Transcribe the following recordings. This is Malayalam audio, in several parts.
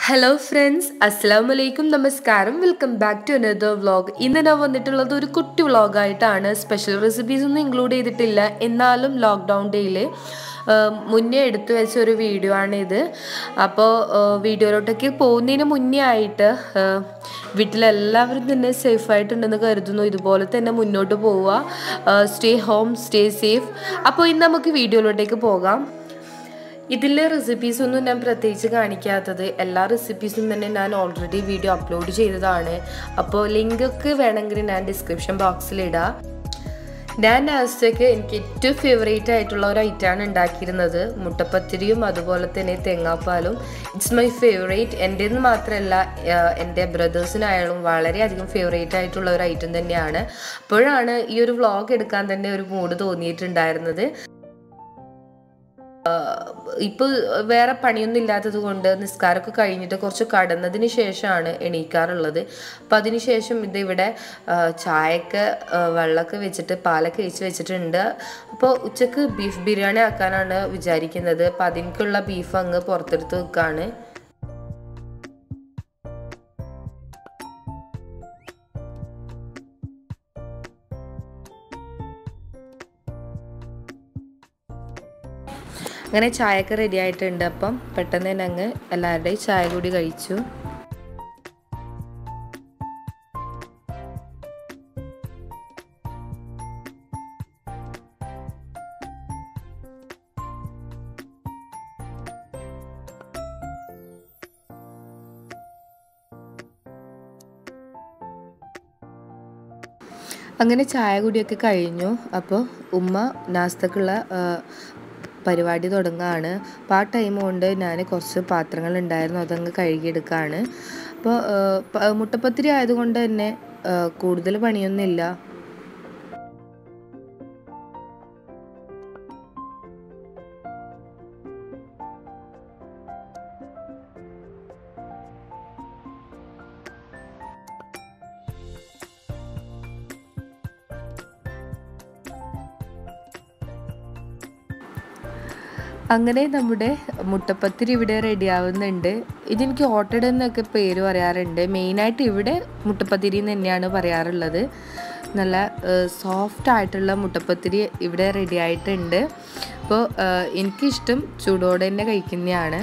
ഹലോ ഫ്രണ്ട്സ് അസ്സാം വലൈക്കും നമസ്കാരം welcome back to another vlog ഇന്ന് ഞാൻ വന്നിട്ടുള്ളത് ഒരു കുട്ടി വ്ളോഗായിട്ടാണ് സ്പെഷ്യൽ റെസിപ്പീസ് ഒന്നും ഇൻക്ലൂഡ് ചെയ്തിട്ടില്ല എന്നാലും ലോക്ക്ഡൗൺ ഡേയിൽ മുന്നേ എടുത്തു വെച്ച ഒരു വീഡിയോ ആണിത് അപ്പോൾ വീഡിയോയിലോട്ടേക്ക് പോകുന്നതിന് മുന്നേ ആയിട്ട് ആ, വീട്ടിലെല്ലാവരും തന്നെ സേഫ് ആയിട്ടുണ്ടെന്ന് കരുതുന്നു ഇതുപോലെ തന്നെ മുന്നോട്ട് പോവുക സ്റ്റേ ഹോം സ്റ്റേ സേഫ് അപ്പോൾ ഇന്ന് നമുക്ക് വീഡിയോയിലോട്ടേക്ക് പോകാം ഇതിലെ റെസിപ്പീസ് ഒന്നും ഞാൻ പ്രത്യേകിച്ച് കാണിക്കാത്തത് എല്ലാ റെസിപ്പീസും തന്നെ ഞാൻ ഓൾറെഡി വീഡിയോ അപ്ലോഡ് ചെയ്തതാണ് അപ്പോൾ ലിങ്ക് ഒക്കെ വേണമെങ്കിൽ ഞാൻ ഡിസ്ക്രിപ്ഷൻ ബോക്സിൽ ഇടാം ഞാൻ ലാസ്റ്റൊക്കെ എനിക്ക് ഏറ്റവും ഫേവറേറ്റ് ആയിട്ടുള്ള ഒരു ഐറ്റമാണ് ഉണ്ടാക്കിയിരുന്നത് മുട്ടപ്പത്തിരിയും അതുപോലെ തന്നെ തേങ്ങാപ്പാലും ഇറ്റ്സ് മൈ ഫേവറേറ്റ് എൻ്റെന്ന് മാത്രമല്ല ആഹ് എൻ്റെ ബ്രദേഴ്സിനായാലും വളരെയധികം ഫേവറേറ്റ് ആയിട്ടുള്ള ഒരു ഐറ്റം തന്നെയാണ് അപ്പോഴാണ് ഈ ഒരു വ്ളോഗ് എടുക്കാൻ തന്നെ ഒരു മൂഡ് തോന്നിയിട്ടുണ്ടായിരുന്നത് ഇപ്പോൾ വേറെ പണിയൊന്നും ഇല്ലാത്തത് കൊണ്ട് നിസ്കാരമൊക്കെ കഴിഞ്ഞിട്ട് കുറച്ച് കടന്നതിന് ശേഷമാണ് എണീക്കാറുള്ളത് അപ്പം അതിന് ശേഷം ഇതിവിടെ ആ, ചായയൊക്കെ ആ, വെള്ളമൊക്കെ വെച്ചിട്ട് പാലൊക്കെ ഒഴിച്ച് വെച്ചിട്ടുണ്ട് അപ്പോൾ ഉച്ചക്ക് ബീഫ് ബിരിയാണി ആക്കാനാണ് വിചാരിക്കുന്നത് അപ്പം അതിനേക്കുള്ള ബീഫ് അങ്ങ് പുറത്തെടുത്ത് വെക്കുകയാണ് അങ്ങനെ ചായയൊക്കെ റെഡി ആയിട്ടുണ്ട് അപ്പം പെട്ടെന്ന് തന്നെ അങ്ങ് എല്ലാവരുടെയും ചായ കൂടി കഴിച്ചു അങ്ങനെ ചായ കുടിയൊക്കെ കഴിഞ്ഞു അപ്പോൾ ഉമ്മ നാസ്തക്കുള്ള ആ, പരിപാടി തുടങ്ങുകയാണ് അപ്പോൾ ആ ടൈം കൊണ്ട് ഞാൻ കുറച്ച് പാത്രങ്ങൾ ഉണ്ടായിരുന്നു അതങ്ങ് കഴുകിയെടുക്കുകയാണ് അപ്പോൾ ആ, പ- മുട്ടപ്പത്തിരി ആയതുകൊണ്ട് തന്നെ ആ, കൂടുതൽ പണിയൊന്നുമില്ല അങ്ങനെ നമ്മുടെ മുട്ടപ്പത്തിരി ഇവിടെ റെഡി ആവുന്നുണ്ട് ഇതെനിക്ക് ഓട്ടഡ് എന്നൊക്കെ പേര് പറയാറുണ്ട് മെയിനായിട്ട് ഇവിടെ മുട്ടപ്പത്തിരി എന്ന് തന്നെയാണ് പറയാറുള്ളത് നല്ല സോഫ്റ്റ് ആയിട്ടുള്ള മുട്ടപ്പത്തിരി ഇവിടെ റെഡി ആയിട്ടുണ്ട് അപ്പോൾ എനിക്കിഷ്ടം ചൂടോടെ തന്നെ കഴിക്കുന്നതാണ്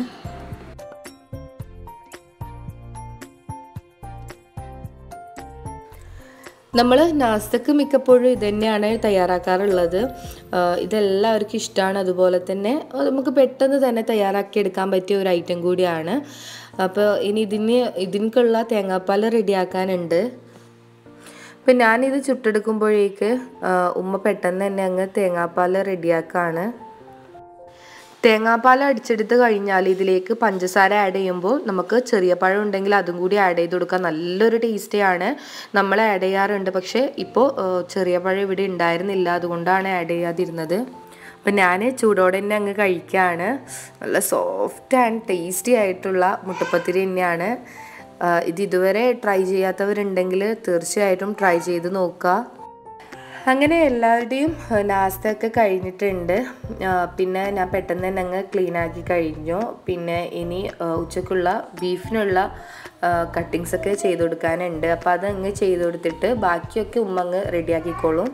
നമ്മൾ നാസ്തക്ക് മിക്കപ്പോഴും ഇത് തന്നെയാണ് തയ്യാറാക്കാറുള്ളത് ആഹ് ഇതെല്ലാവർക്കും ഇഷ്ടമാണ് അതുപോലെ തന്നെ അത് നമുക്ക് പെട്ടെന്ന് തന്നെ തയ്യാറാക്കി എടുക്കാൻ പറ്റിയ ഒരു ഐറ്റം കൂടിയാണ് അപ്പോൾ ഇനി ഇതിന് ഇതിനേക്കുള്ള തേങ്ങാപ്പാൽ റെഡിയാക്കാനുണ്ട് അപ്പം ഞാനിത് ചുട്ടെടുക്കുമ്പോഴേക്ക് ആഹ് ഉമ്മ പെട്ടെന്ന് തന്നെ അങ്ങ് തേങ്ങാപ്പാൽ റെഡിയാക്കാണ് തേങ്ങാപ്പാൽ അടിച്ചെടുത്ത് കഴിഞ്ഞാൽ ഇതിലേക്ക് പഞ്ചസാര ആഡ് ചെയ്യുമ്പോൾ നമുക്ക് ചെറിയ പഴം ഉണ്ടെങ്കിൽ അതും കൂടി ആഡ് ചെയ്ത് കൊടുക്കാം നല്ലൊരു ടേസ്റ്റിയാണ് നമ്മൾ ആഡ് ചെയ്യാറുണ്ട് പക്ഷേ ഇപ്പോൾ ചെറിയ പഴം ഇവിടെ ഉണ്ടായിരുന്നില്ല അതുകൊണ്ടാണ് ആഡ് ചെയ്യാതിരുന്നത് അപ്പം ഞാൻ ചൂടോടെ തന്നെ അങ്ങ് കഴിക്കുകയാണ് നല്ല സോഫ്റ്റ് ആൻഡ് ടേസ്റ്റി ആയിട്ടുള്ള മുട്ടപ്പത്തിരി തന്നെയാണ് ആ, ഇത് ഇതുവരെ ട്രൈ ചെയ്യാത്തവരുണ്ടെങ്കിൽ തീർച്ചയായിട്ടും ട്രൈ ചെയ്ത് നോക്കുക അങ്ങനെ എല്ലാവരുടെയും നാസ്തയൊക്കെ കഴിഞ്ഞിട്ടുണ്ട് ആ, പിന്നെ ഞാൻ പെട്ടെന്ന് തന്നെ അങ്ങ് ക്ലീൻ ആക്കി കഴിഞ്ഞു പിന്നെ ഇനി ആ, ഉച്ചക്കുള്ള ബീഫിനുള്ള കട്ടിങ്സ് ഒക്കെ ചെയ്ത് കൊടുക്കാനുണ്ട് അപ്പോൾ അത് അങ്ങ് ചെയ്ത് കൊടുത്തിട്ട് ബാക്കിയൊക്കെ ഉമ്മ അങ്ങ് റെഡിയാക്കിക്കോളും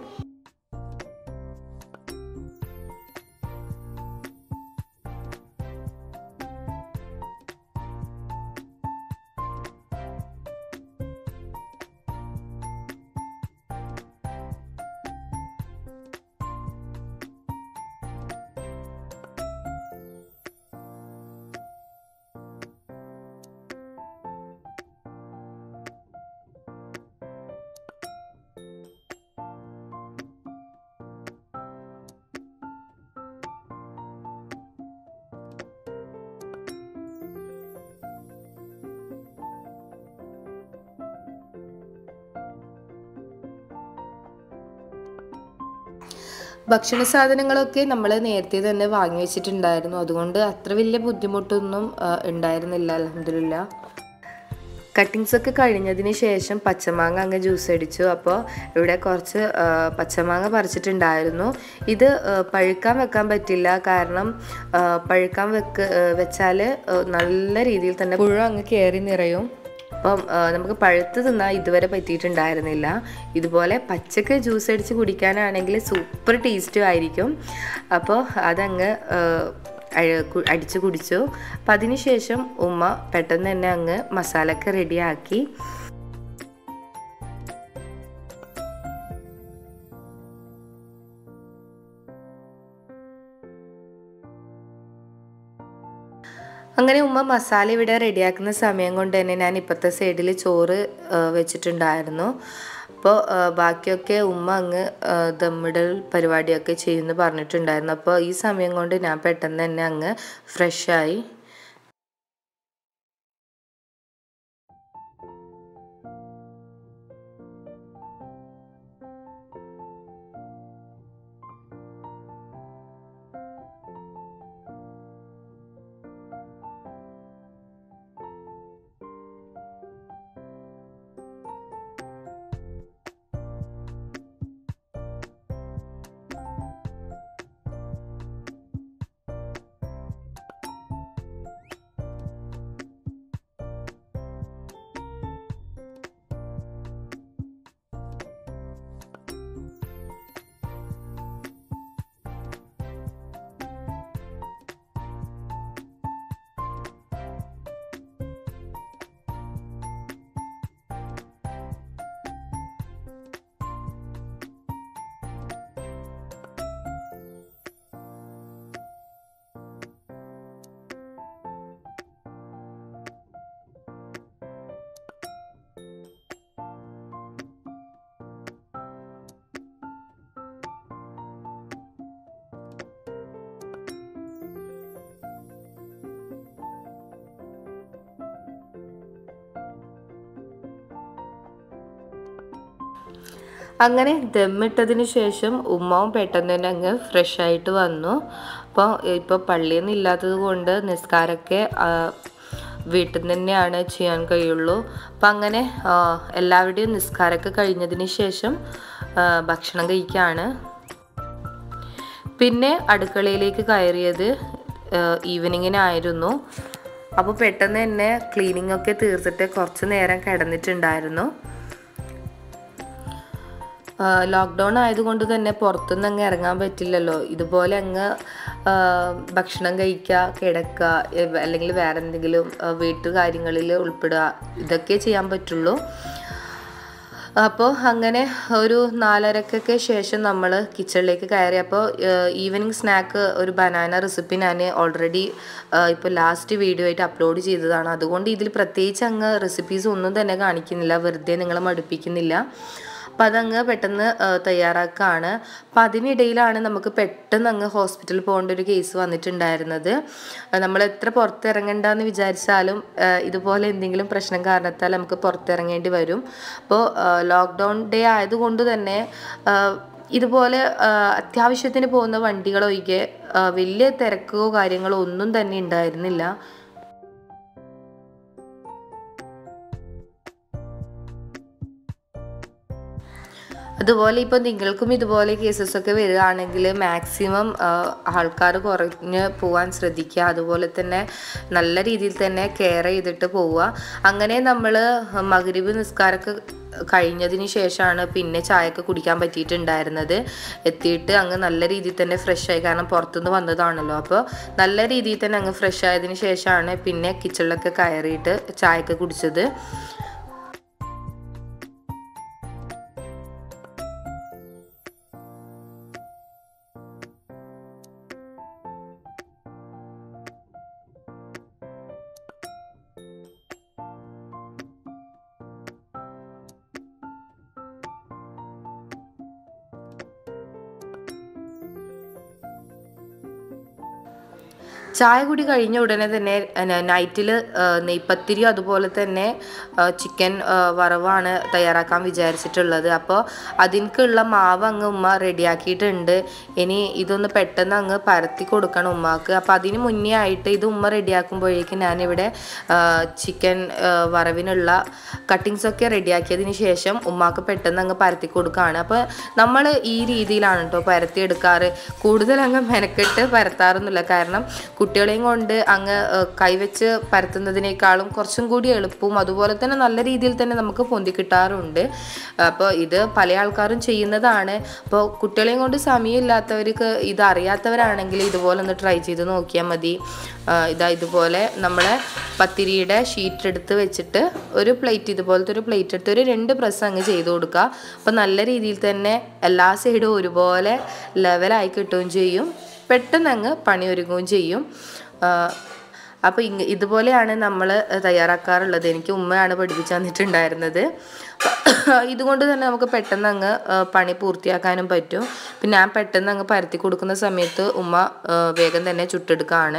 ഭക്ഷണ സാധനങ്ങളൊക്കെ നമ്മൾ നേരത്തെ തന്നെ വാങ്ങി വെച്ചിട്ടുണ്ടായിരുന്നു അതുകൊണ്ട് അത്ര വലിയ ബുദ്ധിമുട്ടൊന്നും ആ, ഉണ്ടായിരുന്നില്ല അലഹമില്ല കട്ടിങ്സ് ഒക്കെ കഴിഞ്ഞതിന് ശേഷം പച്ചമാങ്ങ അങ്ങ് ജ്യൂസ് അടിച്ചു അപ്പോൾ ഇവിടെ കുറച്ച് ആ, പച്ചമാങ്ങ പറിച്ചിട്ടുണ്ടായിരുന്നു ഇത് ആ, പഴുക്കാൻ വെക്കാൻ പറ്റില്ല കാരണം ആ, പഴുക്കാൻ വെക്ക് വെച്ചാൽ നല്ല രീതിയിൽ തന്നെ പുഴ അങ്ങ് കയറി നിറയും അപ്പം ആ, നമുക്ക് പഴുത്ത് തിന്നാൻ ഇതുവരെ പറ്റിയിട്ടുണ്ടായിരുന്നില്ല ഇതുപോലെ പച്ചക്ക് ജ്യൂസ് അടിച്ച് കുടിക്കാനാണെങ്കിൽ സൂപ്പർ ടേസ്റ്റും ആയിരിക്കും അപ്പോൾ അതങ്ങ് ആ, അഴ- കു- അടിച്ച് കുടിച്ചു അപ്പം അതിനുശേഷം ഉമ്മ പെട്ടെന്ന് തന്നെ അങ്ങ് മസാലയൊക്കെ റെഡിയാക്കി അങ്ങനെ ഉമ്മ മസാല ഇവിടെ റെഡിയാക്കുന്ന സമയം കൊണ്ട് തന്നെ ഞാൻ ഇപ്പോഴത്തെ സൈഡിൽ ചോറ് ആ, വെച്ചിട്ടുണ്ടായിരുന്നു അപ്പോൾ ബാക്കിയൊക്കെ ഉമ്മ അങ്ങ് ആ, ദമ്മിടൽ പരിപാടിയൊക്കെ ചെയ്യുമെന്ന് പറഞ്ഞിട്ടുണ്ടായിരുന്നു അപ്പോൾ ഈ സമയം കൊണ്ട് ഞാൻ പെട്ടെന്ന് തന്നെ അങ്ങ് ഫ്രഷായി അങ്ങനെ ദമ്മിട്ടതിന് ശേഷം ഉമ്മാവും പെട്ടെന്ന് തന്നെ അങ്ങ് ഫ്രഷ് ആയിട്ട് വന്നു അപ്പോൾ ഇപ്പോൾ പള്ളിയിൽ നിന്ന് ഇല്ലാത്തത് കൊണ്ട് നിസ്കാരമൊക്കെ ആ, വീട്ടിൽ നിന്ന് തന്നെയാണ് ചെയ്യാൻ കഴിയുള്ളൂ അപ്പം അങ്ങനെ ആ, എല്ലാവരുടെയും നിസ്കാരമൊക്കെ കഴിഞ്ഞതിന് ശേഷം ആ, ഭക്ഷണം കഴിക്കുകയാണ് പിന്നെ അടുക്കളയിലേക്ക് കയറിയത് ഈവനിങ്ങിനായിരുന്നു അപ്പോൾ പെട്ടെന്ന് തന്നെ ക്ലീനിങ് ഒക്കെ തീർത്തിട്ട് കുറച്ച് നേരം കിടന്നിട്ടുണ്ടായിരുന്നു ലോക്ക്ഡൗൺ ആയതുകൊണ്ട് തന്നെ പുറത്തുനിന്ന് അങ്ങ് ഇറങ്ങാൻ പറ്റില്ലല്ലോ ഇതുപോലെ അങ്ങ് ആ, ഭക്ഷണം കഴിക്കുക കിടക്കുക എ- അല്ലെങ്കിൽ വേറെ എന്തെങ്കിലും ആ, വീട്ടു കാര്യങ്ങളിൽ ഉൾപ്പെടുക ഇതൊക്കെ ചെയ്യാൻ പറ്റുള്ളൂ അപ്പോൾ അങ്ങനെ ഒരു നാലരക്കൊക്കെ ശേഷം നമ്മൾ കിച്ചണിലേക്ക് കയറി അപ്പോൾ ഈവനിങ് സ്നാക്ക് ഒരു ബനാന റെസിപ്പി ഞാൻ ഓൾറെഡി ഇപ്പോൾ ലാസ്റ്റ് വീഡിയോ ആയിട്ട് അപ്ലോഡ് ചെയ്തതാണ് അതുകൊണ്ട് ഇതിൽ പ്രത്യേകിച്ച് അങ്ങ് റെസിപ്പീസ് ഒന്നും തന്നെ കാണിക്കുന്നില്ല വെറുതെ നിങ്ങളെ മടുപ്പിക്കുന്നില്ല അപ്പം അതങ്ങ് പെട്ടെന്ന് ആ, തയ്യാറാക്കുകയാണ് അപ്പം അതിനിടയിലാണ് നമുക്ക് പെട്ടെന്ന് അങ്ങ് ഹോസ്പിറ്റലിൽ പോകേണ്ട ഒരു കേസ് വന്നിട്ടുണ്ടായിരുന്നത് ആ, നമ്മൾ എത്ര പുറത്തിറങ്ങണ്ടെന്ന് വിചാരിച്ചാലും ആ, ഇതുപോലെ എന്തെങ്കിലും പ്രശ്നം കാരണത്താൽ നമുക്ക് പുറത്തിറങ്ങേണ്ടി വരും അപ്പോൾ ലോക്ക്ഡൗൺ ഡേ ആയതുകൊണ്ട് തന്നെ ആ, ഇതുപോലെ ആ, അത്യാവശ്യത്തിന് പോകുന്ന വണ്ടികളൊഴികെ ആ, വലിയ തിരക്കോ കാര്യങ്ങളോ ഒന്നും തന്നെ ഉണ്ടായിരുന്നില്ല അതുപോലെ ഇപ്പോൾ നിങ്ങൾക്കും ഇതുപോലെ കേസസ് ഒക്കെ വരികയാണെങ്കിൽ മാക്സിമം ആൾക്കാർ കുറഞ്ഞ് പോകാൻ ശ്രദ്ധിക്കുക അതുപോലെ തന്നെ നല്ല രീതിയിൽ തന്നെ കെയർ ചെയ്തിട്ട് പോവുക അങ്ങനെ നമ്മൾ മകരീബ് നിസ്കാരമൊക്കെ കഴിഞ്ഞതിന് ശേഷമാണ് പിന്നെ ചായയൊക്കെ കുടിക്കാൻ പറ്റിയിട്ടുണ്ടായിരുന്നത് എത്തിയിട്ട് അങ്ങ് നല്ല രീതിയിൽ തന്നെ ഫ്രഷ് ആയി കാരണം പുറത്തുനിന്ന് വന്നതാണല്ലോ അപ്പോൾ നല്ല രീതിയിൽ തന്നെ അങ്ങ് ഫ്രഷ് ആയതിന് ശേഷമാണ് പിന്നെ കിച്ചണിലൊക്കെ കയറിയിട്ട് ചായയൊക്കെ കുടിച്ചത് ചായ കൂടി കഴിഞ്ഞ ഉടനെ തന്നെ നൈറ്റിൽ നെയ്പ്പത്തിരി അതുപോലെ തന്നെ ചിക്കൻ വറവാണ് തയ്യാറാക്കാൻ വിചാരിച്ചിട്ടുള്ളത് അപ്പോൾ അതിനൊക്കെയുള്ള മാവ് അങ്ങ് ഉമ്മ റെഡിയാക്കിയിട്ടുണ്ട് ഇനി ഇതൊന്ന് പെട്ടെന്ന് അങ്ങ് പരത്തി കൊടുക്കണം ഉമ്മാക്ക് അപ്പോൾ അതിന് മുന്നേ ആയിട്ട് ഇത് ഉമ്മ റെഡിയാക്കുമ്പോഴേക്കും ഞാനിവിടെ ചിക്കൻ വറവിനുള്ള കട്ടിങ്സ് ഒക്കെ റെഡിയാക്കിയതിന് ശേഷം ഉമ്മാക്ക് പെട്ടെന്ന് അങ്ങ് പരത്തി കൊടുക്കുകയാണ് അപ്പോൾ നമ്മൾ ഈ രീതിയിലാണ് കേട്ടോ പരത്തിയെടുക്കാറ് കൂടുതൽ അങ്ങ് മെനക്കെട്ട് പരത്താറൊന്നുമില്ല കാരണം കുട്ടികളെയും കൊണ്ട് അങ്ങ് ഏഹ്, കൈവച്ച് പരത്തുന്നതിനേക്കാളും കുറച്ചും കൂടി എളുപ്പവും അതുപോലെ തന്നെ നല്ല രീതിയിൽ തന്നെ നമുക്ക് പൊന്തി കിട്ടാറുണ്ട് അപ്പോൾ ഇത് പല ആൾക്കാരും ചെയ്യുന്നതാണ് അപ്പോൾ കുട്ടികളെയും കൊണ്ട് സമയമില്ലാത്തവർക്ക് ഇത് അറിയാത്തവരാണെങ്കിൽ ഇതുപോലെ ഒന്ന് ട്രൈ ചെയ്ത് നോക്കിയാൽ മതി ആ, ഇതാ ഇതുപോലെ നമ്മളെ പത്തിരിയുടെ ഷീറ്റ് എടുത്ത് വെച്ചിട്ട് ഒരു പ്ലേറ്റ് ഇതുപോലത്തെ ഒരു പ്ലേറ്റ് എടുത്ത് ഒരു രണ്ട് പ്രസ് അങ്ങ് ചെയ്ത് കൊടുക്കുക അപ്പോൾ നല്ല രീതിയിൽ തന്നെ എല്ലാ സൈഡും ഒരുപോലെ ലെവലായി കിട്ടുകയും ചെയ്യും പെട്ടെന്ന് അങ്ങ് പണി ഒരുങ്ങുകയും ചെയ്യും അപ്പോൾ ഇങ്ങ ഇതുപോലെയാണ് നമ്മൾ തയ്യാറാക്കാറുള്ളത് എനിക്ക് ഉമ്മയാണ് പഠിപ്പിച്ചു തന്നിട്ടുണ്ടായിരുന്നത് അപ്പൊ ഇതുകൊണ്ട് തന്നെ നമുക്ക് പെട്ടെന്ന് അങ്ങ് ആ, പണി പൂർത്തിയാക്കാനും പറ്റും പിന്നെ ഞാൻ പെട്ടെന്ന് അങ്ങ് പരത്തി കൊടുക്കുന്ന സമയത്ത് ഉമ്മ ആ, വേഗം തന്നെ ചുട്ടെടുക്കുകയാണ്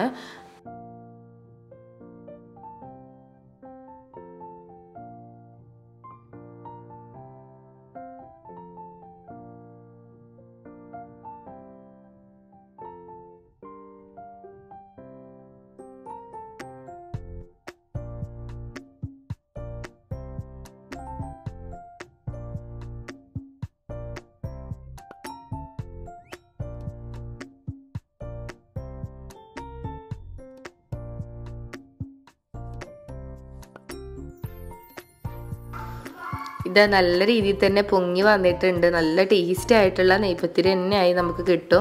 ഇത് നല്ല രീതിയിൽ തന്നെ പൊങ്ങി വന്നിട്ടുണ്ട് നല്ല ടേസ്റ്റി ആയിട്ടുള്ള നെയ്പ്പത്തിരി തന്നെയായി നമുക്ക് കിട്ടും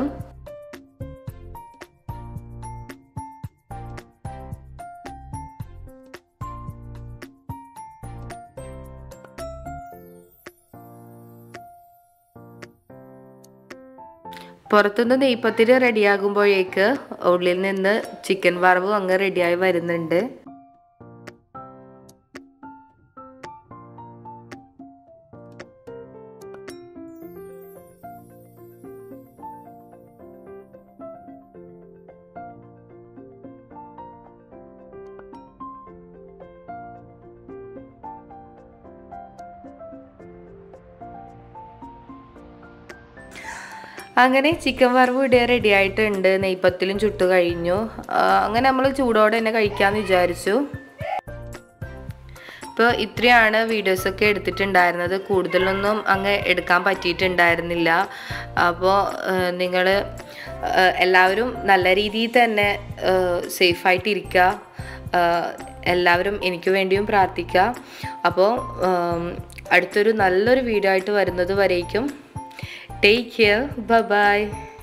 പുറത്തുനിന്ന് നെയ്പ്പത്തിരി റെഡിയാകുമ്പോഴേക്ക് ഉള്ളിൽ നിന്ന് ചിക്കൻ വറവും അങ്ങ് റെഡിയായി വരുന്നുണ്ട് അങ്ങനെ ചിക്കൻ വറവ് ഇവിടെ റെഡി ആയിട്ടുണ്ട് നെയ്പ്പത്തിലും ചുട്ടു കഴിഞ്ഞു ആ, അങ്ങനെ നമ്മൾ ചൂടോടെ തന്നെ കഴിക്കാമെന്ന് വിചാരിച്ചു ഇപ്പോൾ ഇത്രയാണ് വീഡിയോസൊക്കെ എടുത്തിട്ടുണ്ടായിരുന്നത് കൂടുതലൊന്നും അങ്ങ് എടുക്കാൻ പറ്റിയിട്ടുണ്ടായിരുന്നില്ല അപ്പോൾ നിങ്ങൾ എല്ലാവരും നല്ല രീതിയിൽ തന്നെ സേഫായിട്ട് ഇരിക്കുക ആഹ് എല്ലാവരും എനിക്ക് വേണ്ടിയും പ്രാർത്ഥിക്കുക അപ്പോൾ ഉം, അടുത്തൊരു നല്ലൊരു വീഡിയോ ആയിട്ട് വരുന്നത് വരേക്കും ടേക്ക് കെയർ ബൈ